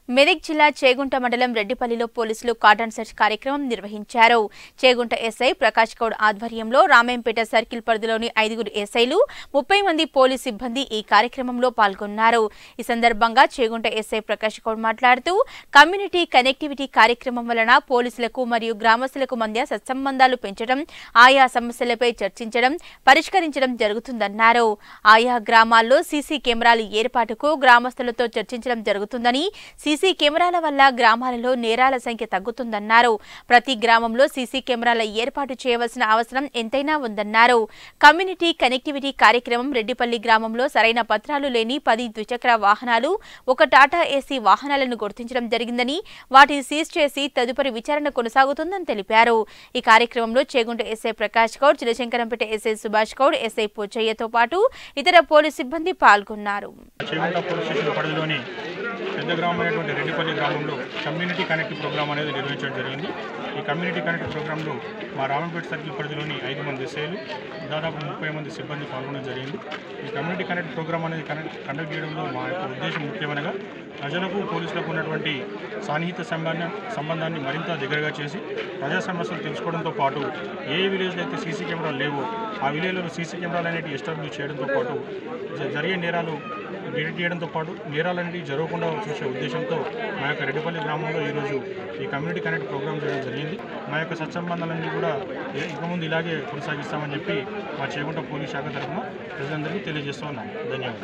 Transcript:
మెదక్ జిల్లా చేగుంట మండలం రెడ్డిపల్లిలో పోలీసులు కాటన్ సెర్చ్ కార్యక్రమం నిర్వహించారు చేగుంట ఎస్ఐ ప్రకాష్ గౌడ్ ఆధ్వర్యంలో రామేంపేట సర్కిల్ పరిధిలోని ఐదుగురు ఎస్ఐలు ముప్పై మంది పోలీస్ సిబ్బంది ఈ కార్యక్రమంలో పాల్గొన్నారు ఈ సందర్భంగా చేగుంట ఎస్ఐ ప్రకాష్ గౌడ్ మాట్లాడుతూ కమ్యూనిటీ కనెక్టివిటీ కార్యక్రమం వలన పోలీసులకు మరియు గ్రామస్తులకు మధ్య సత్సంబంధాలు పెంచడం ఆయా సమస్యలపై చర్చించడం పరిష్కరించడం జరుగుతుందన్నారు ఆయా గ్రామాల్లో సీసీ కెమెరాల ఏర్పాటుకు గ్రామస్తులతో చర్చించడం జరుగుతుందని సీసీ కెమెరాల వల్ల గ్రామాలలో నేరాల సంఖ్య తగ్గుతుందన్నారు ప్రతి గ్రామంలో సీసీ కెమెరాల ఏర్పాటు చేయవలసిన అవసరం ఎంతైనా ఉందన్నారు కమ్యూనిటీ కనెక్టివిటీ కార్యక్రమం రెడ్డిపల్లి గ్రామంలో సరైన పత్రాలు లేని పది ద్విచక్ర వాహనాలు ఒక టాటా ఏసీ వాహనాలను గుర్తించడం జరిగిందని వాటిని సీజ్ చేసి తదుపరి విచారణ కొనసాగుతుందని తెలిపారు ఈ కార్యక్రమంలో Chegunta SI Prakash Goud Chilashankarampet SI Subhash Goud SI పోచయ్యతో పాటు ఇతర పోలీస్ సిబ్బంది పాల్గొన్నారు చేగుంట పోలీస్ స్టేషన్ పరిధిలోని పెద్ద గ్రామం అయినటువంటి రెడ్డిపల్లి గ్రామంలో కమ్యూనిటీ కనెక్ట్ ప్రోగ్రామ్ అనేది నిర్వహించడం జరిగింది ఈ కమ్యూనిటీ కనెక్ట్ ప్రోగ్రాంలో మా రామంపేట సర్కిల్ పరిధిలోని ఐదు మంది ఎస్ఐలు దాదాపు ముప్పై మంది సిబ్బంది పాల్గొనడం జరిగింది ఈ కమ్యూనిటీ కనెక్ట్ ప్రోగ్రామ్ అనేది కనెక్ట్ కండక్ట్ చేయడంలో మా యొక్క ఉద్దేశం ముఖ్యమనగా ప్రజలకు పోలీసులకు ఉన్నటువంటి సాన్నిహిత సంబంధ సంబంధాన్ని మరింత దగ్గరగా చేసి ప్రజా సమస్యలు తెలుసుకోవడంతో పాటు ఏ విలేజ్లో అయితే సీసీ కెమెరాలు లేవో ఆ విలేజ్లో సీసీ కెమెరాలు అనేవి ఎస్టాబ్లిష్ చేయడంతో పాటు జ- జరిగే నేరాలు డిటెక్ట్ చేయడంతో పాటు నేరాలు అనేవి జరగకుండా చూసే ఉద్దేశంతో మా యొక్క రెడ్డిపల్లి గ్రామంలో ఈరోజు ఈ కమ్యూనిటీ కనెక్ట్ ప్రోగ్రామ్ చేయడం జరిగింది మా యొక్క సత్సంబంధాలన్నీ కూడా ఏ- ఇక ముందు ఇలాగే కొనసాగిస్తామని చెప్పి మా చేగుంట పోలీస్ శాఖ తరఫున ప్రజలందరికీ తెలియజేస్తూ ఉన్నాను ధన్యవాదాలు